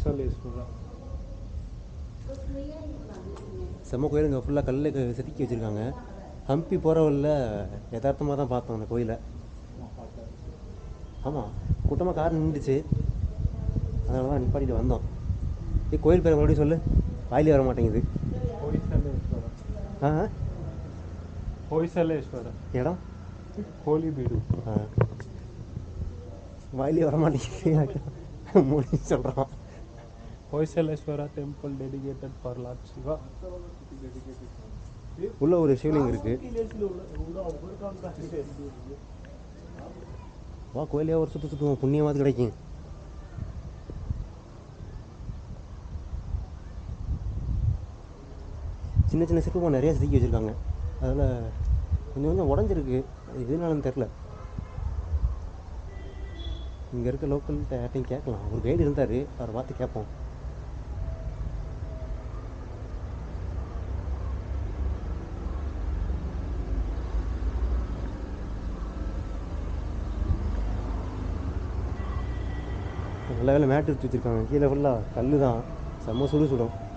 ஹொய்சலேஸ்வரா செம்ம கோயில் இங்கே ஃபுல்லாக கல்லில் செதுக்கி வச்சுருக்காங்க ஹம்பி போகிற வழியில் யதார்த்தமாக தான் பார்த்தோம் அந்த கோயிலை ஆமாம் கூட்டமாக கார் நின்றுச்சு அதனால தான் நிப்பாட்டிட்டு வந்தோம் ஏ கோயில் பேர் மறுபடியும் சொல்லு வாயிலே வர மாட்டேங்குது ஹொய்சலேஸ்வரா ஆ ஹொய்சலேஸ்வரா இடம் ஹோலி பீடு ஆ வாயிலே வர மாட்டேங்குது மூணு சொல்கிறான் Hoysaleswara temple dedicated for lord Shiva உள்ள ஒரு சிவலிங்கம் இருக்கு வா கோயிலே ஒரு சுற்று சுற்றுவோம் புண்ணியமாவது கிடைக்கும் சின்ன சின்ன சிற்பமாக நிறைய செதுக்கி வச்சுருக்காங்க அதில் கொஞ்சம் கொஞ்சம் உடஞ்சிருக்கு அது எதுனாலும் தெரில இங்கே இருக்க லோக்கல்கிட்ட யார்ட்டையும் கேட்கலாம் ஒரு கைடு இருந்தார் அவரை பார்த்து கேட்போம் நல்ல வேலை மேட் எடுத்து வச்சுருக்காங்க கீழே ஃபுல்லாக கல் தான் செம்ம சுடு சுடும்